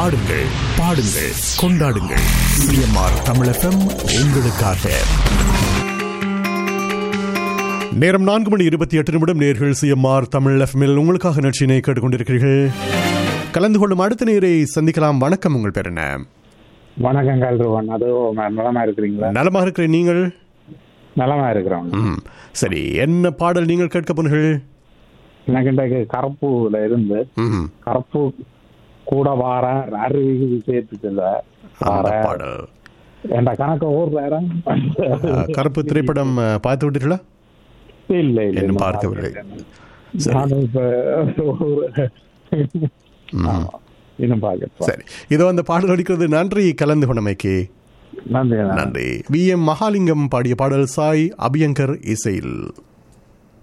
ஆடுங்கள் பாடுங்கள் கொண்டாடுங்கள் சிஎம்ஆர் தமிழகம் உங்களுக்காக நேரம் நான்கு மணி இருபத்தி எட்டு நிமிடம் நேர்கள் சிஎம்ஆர் தமிழ் எஃப்எம்எல் உங்களுக்காக நிகழ்ச்சியினை கேட்டுக்கொண்டிருக்கிறீர்கள் கலந்து கொள்ளும் அடுத்த நேரை சந்திக்கலாம் வணக்கம் உங்கள் பேர் என்ன வணக்கங்கள் ருவன் அது நலமா இருக்கிறீங்களா நலமாக இருக்கிறேன் நீங்கள் நலமா இருக்கிறோம் ம் சரி என்ன பாடல் நீங்கள் கேட்க போனீர்கள் எனக்கு இன்றைக்கு கருப்புல இருந்து ம் கருப்பு கூட வார அருவி சேர்த்து செல்ல அந்த வார பாடல் என்ற கணக்கு ஓடுறாரா அஹ், கருப்பு திரைப்படம் அஹ், பார்த்து விட்டீர்களா இல்ல இல்ல இன்னும் இன்னும் பார்க்கவில்லை. பார்க்கல. நானும் இப்ப ஒரு- ஆமா, இன்னும் பார்க்க சரி இதோ அந்த பாடல் அடிக்கிறது நன்றி கலந்து கொண்டமைக்கு நன்றி நன்றி வி எம் மகாலிங்கம் பாடிய பாடல் சாய் அபியங்கர் இசையில்